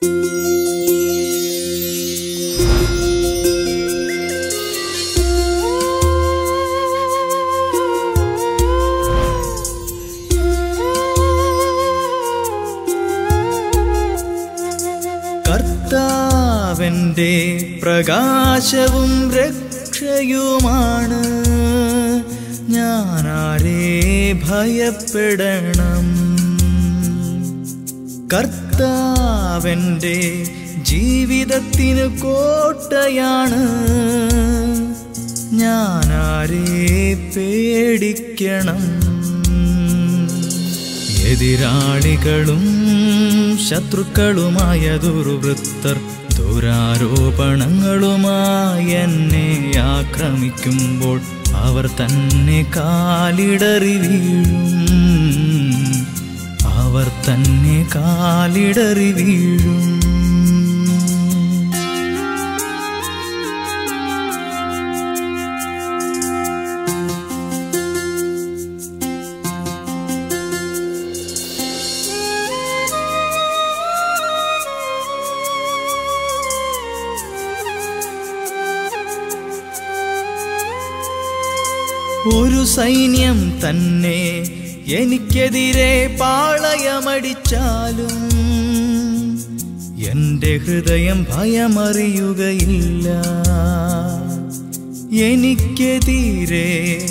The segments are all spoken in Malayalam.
കർത്താവന്റെ പ്രകാശവും രക്ഷയുമാണ് ഞാനാരെ ഭയപ്പെടണം കർത്താവന്റെ ജീവിതത്തിന് കോട്ടയാണ് ഞാനാരെ പേടിക്കണം എതിരാളികളും ശത്രുക്കളുമായ ദുർവൃത്തർ ദുരാരോപണങ്ങളുമായി എന്നെ ആക്രമിക്കുമ്പോൾ അവർ തന്നെ കാലിടറി വീഴും അവർ തന്നെ കാലിടറി വീഴും ഒരു സൈന്യം തന്നെ എനിക്കെതിരെ പാളയമടിച്ചാലും എന്റെ ഹൃദയം ഭയമറിയുകയില്ല എനിക്കെതിരെ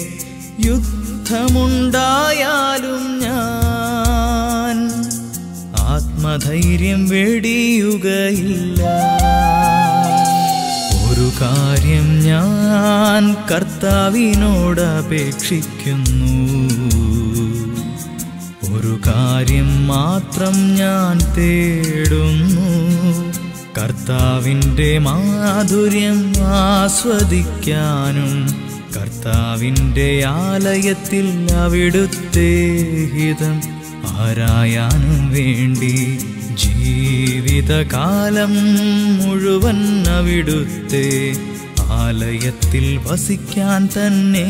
യുദ്ധമുണ്ടായാലും ഞാൻ ആത്മധൈര്യം വെടിയുകയില്ല ഒരു കാര്യം ഞാൻ കർത്താവിനോട് അപേക്ഷിക്കുന്നു ഒരു കാര്യം മാത്രം ഞാൻ തേടുന്നു കർത്താവിൻ്റെ മാധുര്യം ആസ്വദിക്കാനും കർത്താവിൻ്റെ ആലയത്തിൽ അവിടുത്തെ ഹിതം ആരായാനും വേണ്ടി ജീവിതകാലം മുഴുവൻ അവിടുത്തെ ആലയത്തിൽ വസിക്കാൻ തന്നെ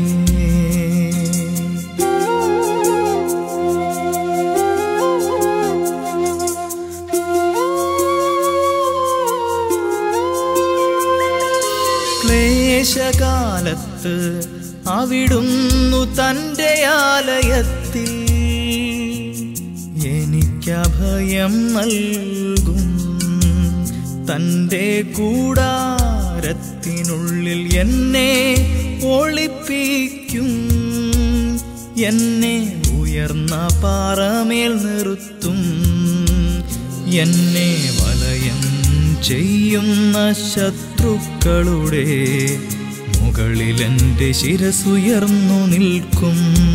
ക്ലേശകാലത്ത് അവിടുന്നു തൻ്റെ ആലയത്തിൽ എനിക്കഭയം നൽകും തൻ്റെ കൂടാരത്തിനുള്ളിൽ എന്നെ ഒളിപ്പിക്കും എന്നെ ഉയർന്ന പാറമേൽ നിർത്തും എന്നെ വലയം ചെയ്യുന്ന ശത്രുക്കളുടെ മുകളിൽ എൻ്റെ ശിരസുയർന്നു നിൽക്കും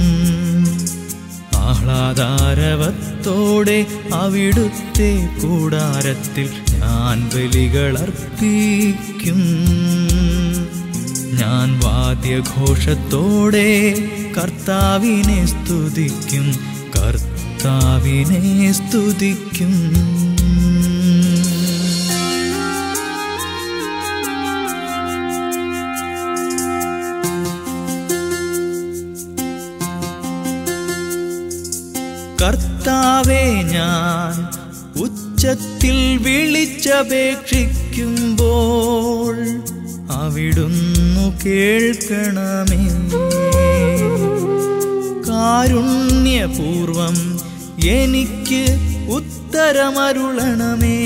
ആഹ്ലാദാരവത്തോടെ അവിടുത്തെ കൂടാരത്തിൽ ഞാൻ ബലികൾ അർപ്പിക്കും ഞാൻ വാദ്യഘോഷത്തോടെ കർത്താവിനെ സ്തുതിക്കും കർത്താവിനെ സ്തുതിക്കും കർത്താവെ ഞാൻ ഉച്ചത്തിൽ വിളിച്ചപേക്ഷിക്കുമ്പോൾ അവിടുന്നു കേൾക്കണമേ കാരുണ്യപൂർവം എനിക്ക് ഉത്തരമരുളണമേ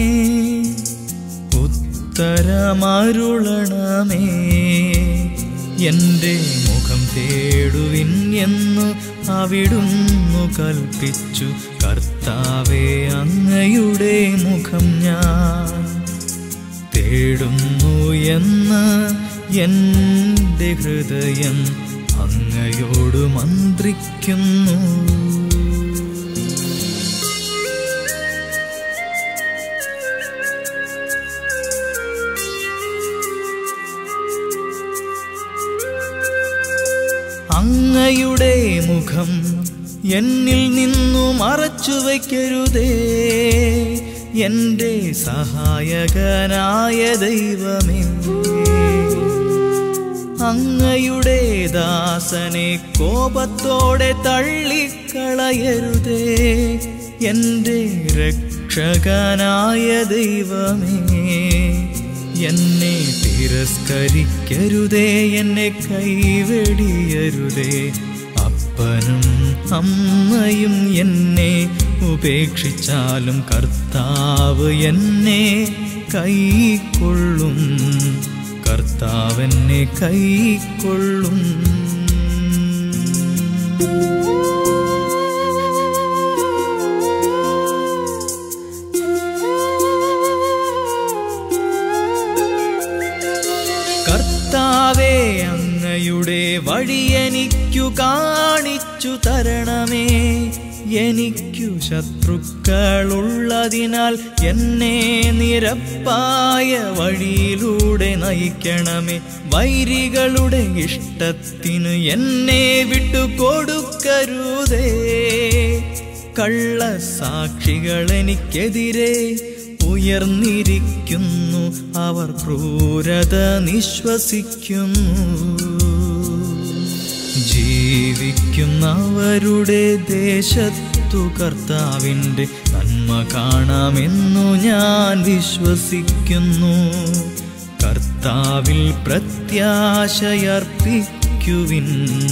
ഉത്തരമരുളണമേ എൻ്റെ മുഖം തേടുവിൻ എന്നു അവിടുന്നു കൽപ്പിച്ചു കർത്താവെ അങ്ങയുടെ മുഖം ഞാൻ തേടുന്നു എന്ന് എൻ്റെ ഹൃദയം അങ്ങയോട് മന്ത്രിക്കുന്നു അങ്ങയുടെ മുഖം എന്നിൽ നിന്നു മറച്ചു വയ്ക്കരുതേ എൻ്റെ സഹായകനായ ദൈവമേ അങ്ങയുടെ ദാസനെ കോപത്തോടെ തള്ളിക്കളയരുതേ എൻ്റെ രക്ഷകനായ രക്ഷകനായ ദൈവമേ എന്നെ തിരസ്കരിക്കരുതേ എന്നെ കൈവെടിയരുതേ അപ്പനും അമ്മയും എന്നെ ഉപേക്ഷിച്ചാലും കർത്താവ് എന്നെ കൈക്കൊള്ളും കർത്താവ് എന്നെ കൈക്കൊള്ളും കർത്താവേ അങ്ങയുടെ വഴി എനിക്കു കാണിച്ചു തരണമേ എനിക്കു ശത്രുക്കളുള്ളതിനാൽ എന്നെ നിരപ്പായ വഴിയിലൂടെ നയിക്കണമേ വൈരികളുടെ ഇഷ്ടത്തിന് എന്നെ വിട്ടുകൊടുക്കരുതേ കള്ളസാക്ഷികൾ എനിക്കെതിരെ ഉയർന്നിരിക്കുന്നു അവർ ക്രൂരത നിശ്വസിക്കുന്നു ജീവിക്കുന്നവരുടെ ദേശത്തു കർത്താവിൻ്റെ നന്മ കാണാമെന്നു ഞാൻ വിശ്വസിക്കുന്നു കർത്താവിൽ പ്രത്യാശയർപ്പിക്കുവിൻ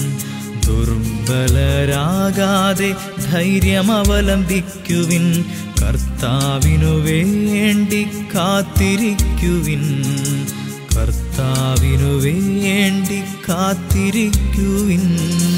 ദുർബലരാകാതെ ധൈര്യമവലംബിക്കുവിൻ കർത്താവിനു വേണ്ടി കാത്തിരിക്കുവിൻ കർത്താവിനു വേണ്ടി കാത്തിരിക്കുവിൻ